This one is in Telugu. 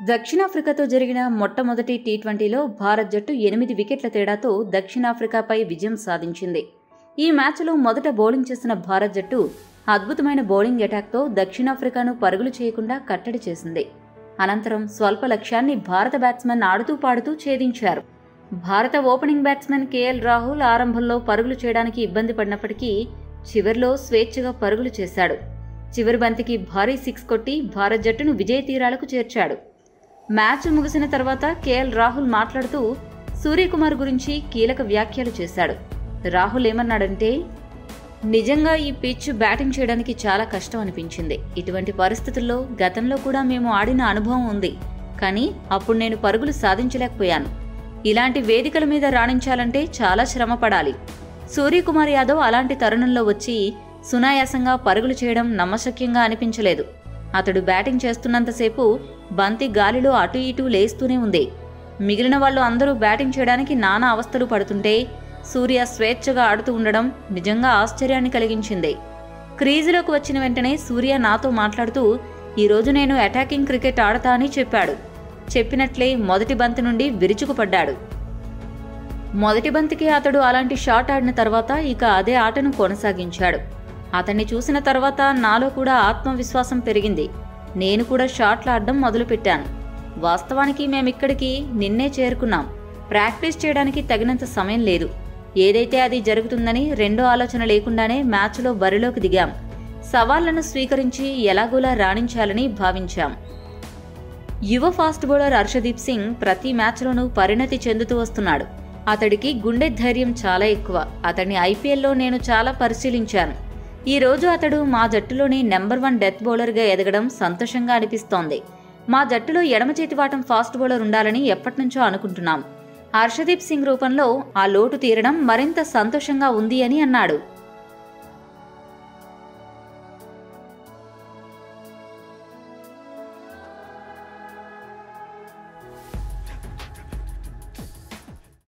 దక్షిణాఫ్రికాతో జరిగిన మొట్టమొదటి టీ ట్వంటీలో భారత్ జట్టు ఎనిమిది వికెట్ల తేడాతో దక్షిణాఫ్రికాపై విజయం సాధించింది ఈ మ్యాచ్లో మొదట బౌలింగ్ చేసిన భారత్ జట్టు అద్భుతమైన బౌలింగ్ అటాక్తో దక్షిణాఫ్రికాను పరుగులు చేయకుండా కట్టడి చేసింది అనంతరం స్వల్ప లక్ష్యాన్ని భారత బ్యాట్స్మెన్ ఆడుతూ పాడుతూ ఛేదించారు భారత ఓపెనింగ్ బ్యాట్స్మెన్ కేఎల్ రాహుల్ ఆరంభంలో పరుగులు చేయడానికి ఇబ్బంది పడినప్పటికీ చివర్లో స్వేచ్ఛగా పరుగులు చేశాడు చివరి బంతికి భారీ సిక్స్ కొట్టి భారత్ జట్టును విజయ తీరాలకు చేర్చాడు మ్యాచ్ ముగిసిన తర్వాత కేఎల్ రాహుల్ మాట్లాడుతూ సూర్యకుమార్ గురించి కీలక వ్యాఖ్యలు చేశాడు రాహుల్ ఏమన్నాడంటే నిజంగా ఈ పిచ్ బ్యాటింగ్ చేయడానికి చాలా కష్టం అనిపించింది ఇటువంటి పరిస్థితుల్లో గతంలో కూడా మేము ఆడిన అనుభవం ఉంది కానీ అప్పుడు నేను పరుగులు సాధించలేకపోయాను ఇలాంటి వేదికల మీద రాణించాలంటే చాలా శ్రమ పడాలి సూర్యకుమార్ యాదవ్ అలాంటి తరుణంలో వచ్చి సునాయాసంగా పరుగులు చేయడం నమ్మశక్యంగా అనిపించలేదు అతడు బ్యాటింగ్ చేస్తున్నంతసేపు బంతి గాలిలో అటు ఇటు లేస్తూనే ఉంది మిగిలిన వాళ్ళు అందరూ బ్యాటింగ్ చేయడానికి నానా అవస్థలు పడుతుంటే సూర్య స్వేచ్ఛగా ఆడుతూ ఉండడం నిజంగా ఆశ్చర్యాన్ని కలిగించింది క్రీజులోకి వచ్చిన వెంటనే సూర్య నాతో మాట్లాడుతూ ఈరోజు నేను అటాకింగ్ క్రికెట్ ఆడతా అని చెప్పాడు చెప్పినట్లే మొదటి బంతి నుండి విరుచుకుపడ్డాడు మొదటి బంతికి అతడు అలాంటి షాట్ ఆడిన తర్వాత ఇక అదే ఆటను కొనసాగించాడు అతన్ని చూసిన తర్వాత నాలో కూడా ఆత్మవిశ్వాసం పెరిగింది నేను కూడా షాట్లు ఆడడం మొదలుపెట్టాను వాస్తవానికి మేమిక్కడికి నిన్నే చేరుకున్నాం ప్రాక్టీస్ చేయడానికి తగినంత సమయం లేదు ఏదైతే అది జరుగుతుందని రెండో ఆలోచన లేకుండానే మ్యాచ్లో బరిలోకి దిగాం సవాళ్లను స్వీకరించి ఎలాగోలా రాణించాలని భావించాం యువ ఫాస్ట్ బౌలర్ హర్షదీప్ సింగ్ ప్రతి మ్యాచ్లోనూ పరిణతి చెందుతూ వస్తున్నాడు అతడికి గుండె ధైర్యం చాలా ఎక్కువ అతన్ని ఐపీఎల్లో నేను చాలా పరిశీలించాను ఈ రోజు అతడు మా జట్టులోని నెంబర్ వన్ డెత్ బౌలర్గా ఎదగడం సంతోషంగా అనిపిస్తోంది మా జట్టులో ఎడమ చేతివాటం ఫాస్ట్ బౌలర్ ఉండాలని ఎప్పటినుంచో అనుకుంటున్నాం హర్షదీప్ సింగ్ రూపంలో ఆ లోటు తీరడం మరింత సంతోషంగా ఉంది అని అన్నాడు